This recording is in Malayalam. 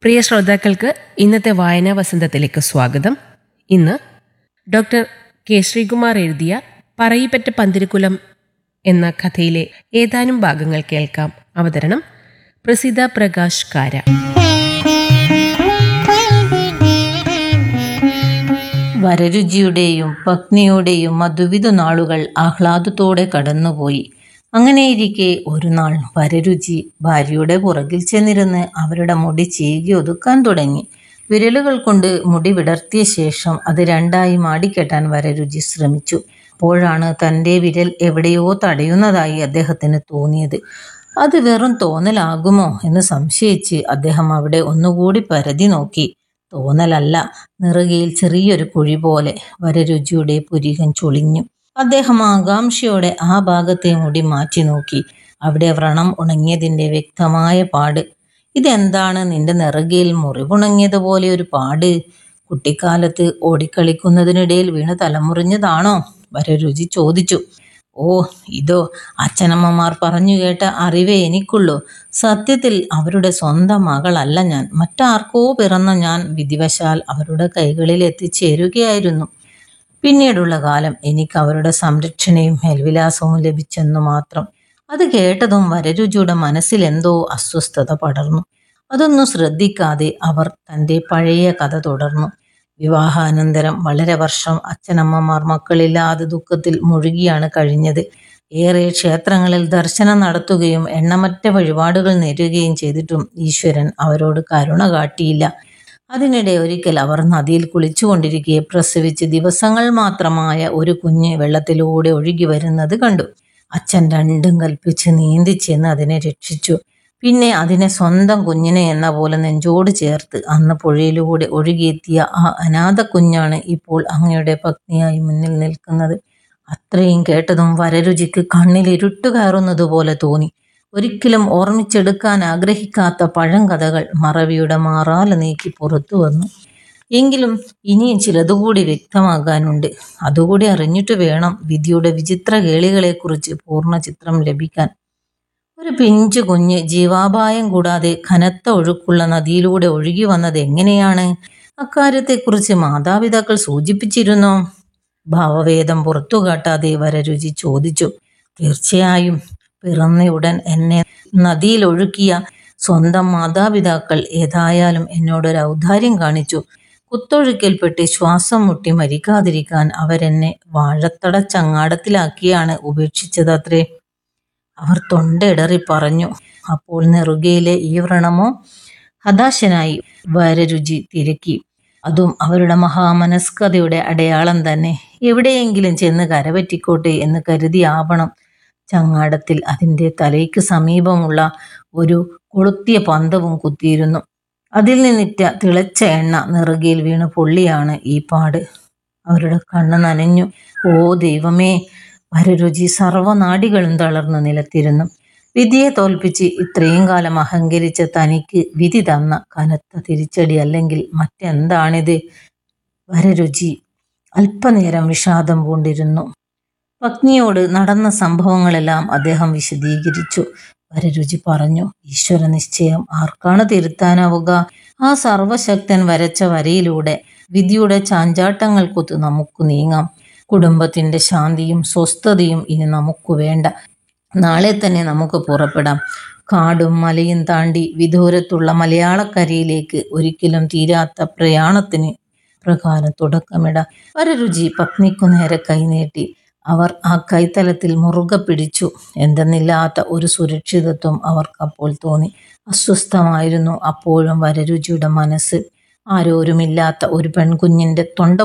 പ്രിയ ശ്രോതാക്കൾക്ക് ഇന്നത്തെ വായനാ വസന്തത്തിലേക്ക് സ്വാഗതം ഇന്ന് ഡോക്ടർ കെ ശ്രീകുമാർ എഴുതിയ പറയിപ്പറ്റ പന്തിരുകുലം എന്ന കഥയിലെ ഏതാനും ഭാഗങ്ങൾ കേൾക്കാം അവതരണം പ്രസിദ്ധ പ്രകാശ് കാര വരരുചിയുടെയും പത്നിയുടെയും മധുവിധ നാളുകൾ ആഹ്ലാദത്തോടെ കടന്നുപോയി അങ്ങനെയിരിക്കെ ഒരു നാൾ വരരുചി ഭാര്യയുടെ പുറകിൽ ചെന്നിരുന്ന് അവരുടെ മുടി ചീകി ഒതുക്കാൻ തുടങ്ങി വിരലുകൾ കൊണ്ട് മുടി വിടർത്തിയ ശേഷം അത് രണ്ടായി മാടിക്കെട്ടാൻ വരരുചി ശ്രമിച്ചു അപ്പോഴാണ് തൻ്റെ വിരൽ എവിടെയോ തടയുന്നതായി അദ്ദേഹത്തിന് തോന്നിയത് അത് വെറും തോന്നലാകുമോ എന്ന് സംശയിച്ച് അദ്ദേഹം അവിടെ ഒന്നുകൂടി പരതി നോക്കി തോന്നലല്ല നിറുകയിൽ ചെറിയൊരു കുഴി പോലെ വരരുചിയുടെ പുരികൻ ചൊളിഞ്ഞു അദ്ദേഹം ആകാംക്ഷയോടെ ആ ഭാഗത്തെ മുടി മാറ്റി നോക്കി അവിടെ വ്രണം ഉണങ്ങിയതിൻ്റെ വ്യക്തമായ പാട് ഇതെന്താണ് നിന്റെ നെറുകയിൽ മുറിവുണങ്ങിയതുപോലെ ഒരു പാട് കുട്ടിക്കാലത്ത് ഓടിക്കളിക്കുന്നതിനിടയിൽ വീണ് തലമുറിഞ്ഞതാണോ വരരുചി ചോദിച്ചു ഓ ഇതോ അച്ഛനമ്മമാർ പറഞ്ഞു കേട്ട അറിവേ എനിക്കുള്ളൂ സത്യത്തിൽ അവരുടെ സ്വന്തം മകളല്ല ഞാൻ മറ്റാർക്കോ പിറന്ന ഞാൻ വിധിവശാൽ അവരുടെ കൈകളിൽ എത്തിച്ചേരുകയായിരുന്നു പിന്നീടുള്ള കാലം എനിക്ക് അവരുടെ സംരക്ഷണയും മേൽവിലാസവും ലഭിച്ചെന്നു മാത്രം അത് കേട്ടതും വരരുചിയുടെ മനസ്സിൽ എന്തോ അസ്വസ്ഥത പടർന്നു അതൊന്നും ശ്രദ്ധിക്കാതെ അവർ തൻ്റെ പഴയ കഥ തുടർന്നു വിവാഹാനന്തരം വളരെ വർഷം അച്ഛനമ്മമാർ മക്കളില്ലാതെ ദുഃഖത്തിൽ മുഴുകിയാണ് കഴിഞ്ഞത് ഏറെ ക്ഷേത്രങ്ങളിൽ ദർശനം നടത്തുകയും എണ്ണമറ്റ വഴിപാടുകൾ നേരുകയും ചെയ്തിട്ടും ഈശ്വരൻ അവരോട് കരുണ കാട്ടിയില്ല അതിനിടെ ഒരിക്കൽ അവർ നദിയിൽ കുളിച്ചുകൊണ്ടിരിക്കെ പ്രസവിച്ച് ദിവസങ്ങൾ മാത്രമായ ഒരു കുഞ്ഞ് വെള്ളത്തിലൂടെ ഒഴുകി വരുന്നത് കണ്ടു അച്ഛൻ രണ്ടും കൽപ്പിച്ച് നീന്തി ചെന്ന് അതിനെ രക്ഷിച്ചു പിന്നെ അതിനെ സ്വന്തം കുഞ്ഞിനെ എന്ന പോലെ നെഞ്ചോട് ചേർത്ത് അന്ന് പുഴയിലൂടെ ഒഴുകിയെത്തിയ ആ അനാഥ കുഞ്ഞാണ് ഇപ്പോൾ അങ്ങയുടെ പത്നിയായി മുന്നിൽ നിൽക്കുന്നത് അത്രയും കേട്ടതും വരരുചിക്ക് കണ്ണിൽ ഇരുട്ട് കയറുന്നത് പോലെ തോന്നി ഒരിക്കലും ഓർമ്മിച്ചെടുക്കാൻ ആഗ്രഹിക്കാത്ത പഴങ്കഥകൾ മറവിയുടെ മാറാല നീക്കി പുറത്തു വന്നു എങ്കിലും ഇനിയും ചിലതുകൂടി വ്യക്തമാകാനുണ്ട് അതുകൂടി അറിഞ്ഞിട്ട് വേണം വിധിയുടെ വിചിത്ര കേളികളെക്കുറിച്ച് പൂർണ്ണ ചിത്രം ലഭിക്കാൻ ഒരു പിഞ്ചു കുഞ്ഞ് ജീവാപായം കൂടാതെ കനത്ത ഒഴുക്കുള്ള നദിയിലൂടെ ഒഴുകി വന്നത് എങ്ങനെയാണ് അക്കാര്യത്തെക്കുറിച്ച് മാതാപിതാക്കൾ സൂചിപ്പിച്ചിരുന്നോ ഭാവവേദം പുറത്തു കാട്ടാതെ വരരുചി ചോദിച്ചു തീർച്ചയായും പിറന്നയുടൻ എന്നെ നദിയിൽ ഒഴുക്കിയ സ്വന്തം മാതാപിതാക്കൾ ഏതായാലും എന്നോടൊരു ഔദാര്യം കാണിച്ചു കുത്തൊഴുക്കിൽപ്പെട്ട് ശ്വാസം മുട്ടി മരിക്കാതിരിക്കാൻ അവരെന്നെ വാഴത്തട ചങ്ങാടത്തിലാക്കിയാണ് ഉപേക്ഷിച്ചതത്രേ അവർ തൊണ്ടയിടറി പറഞ്ഞു അപ്പോൾ നെറുകയിലെ ഈ വ്രണമോ ഹതാശനായി വരരുചി തിരക്കി അതും അവരുടെ മഹാമനസ്കതയുടെ അടയാളം തന്നെ എവിടെയെങ്കിലും ചെന്ന് കരപറ്റിക്കോട്ടെ എന്ന് കരുതിയാവണം ചങ്ങാടത്തിൽ അതിൻ്റെ തലയ്ക്ക് സമീപമുള്ള ഒരു കൊളുത്തിയ പന്തവും കുത്തിയിരുന്നു അതിൽ നിന്നിറ്റ തിളച്ച എണ്ണ നെറുകയിൽ വീണ് പൊള്ളിയാണ് ഈ പാട് അവരുടെ കണ്ണ് നനഞ്ഞു ഓ ദൈവമേ വരരുചി സർവനാടികളും തളർന്നു നിലത്തിരുന്നു വിധിയെ തോൽപ്പിച്ച് ഇത്രയും കാലം അഹങ്കരിച്ച തനിക്ക് വിധി തന്ന കനത്ത തിരിച്ചടി അല്ലെങ്കിൽ മറ്റെന്താണിത് വരരുചി അല്പനേരം വിഷാദം പൂണ്ടിരുന്നു പത്നിയോട് നടന്ന സംഭവങ്ങളെല്ലാം അദ്ദേഹം വിശദീകരിച്ചു വരരുചി പറഞ്ഞു ഈശ്വര നിശ്ചയം ആർക്കാണ് തിരുത്താനാവുക ആ സർവശക്തൻ വരച്ച വരയിലൂടെ വിധിയുടെ ചാഞ്ചാട്ടങ്ങൾക്കൊത്ത് നമുക്ക് നീങ്ങാം കുടുംബത്തിന്റെ ശാന്തിയും സ്വസ്ഥതയും ഇനി നമുക്ക് വേണ്ട നാളെ തന്നെ നമുക്ക് പുറപ്പെടാം കാടും മലയും താണ്ടി വിദൂരത്തുള്ള മലയാളക്കരയിലേക്ക് ഒരിക്കലും തീരാത്ത പ്രയാണത്തിന് പ്രകാരം തുടക്കമിട വരരുചി പത്നിക്കു നേരെ കൈനീട്ടി അവർ ആ കൈത്തലത്തിൽ മുറുകെ പിടിച്ചു എന്തെന്നില്ലാത്ത ഒരു സുരക്ഷിതത്വം അവർക്കപ്പോൾ തോന്നി അസ്വസ്ഥമായിരുന്നു അപ്പോഴും വരരുചിയുടെ മനസ്സ് ആരോരുമില്ലാത്ത ഒരു പെൺകുഞ്ഞിന്റെ തൊണ്ട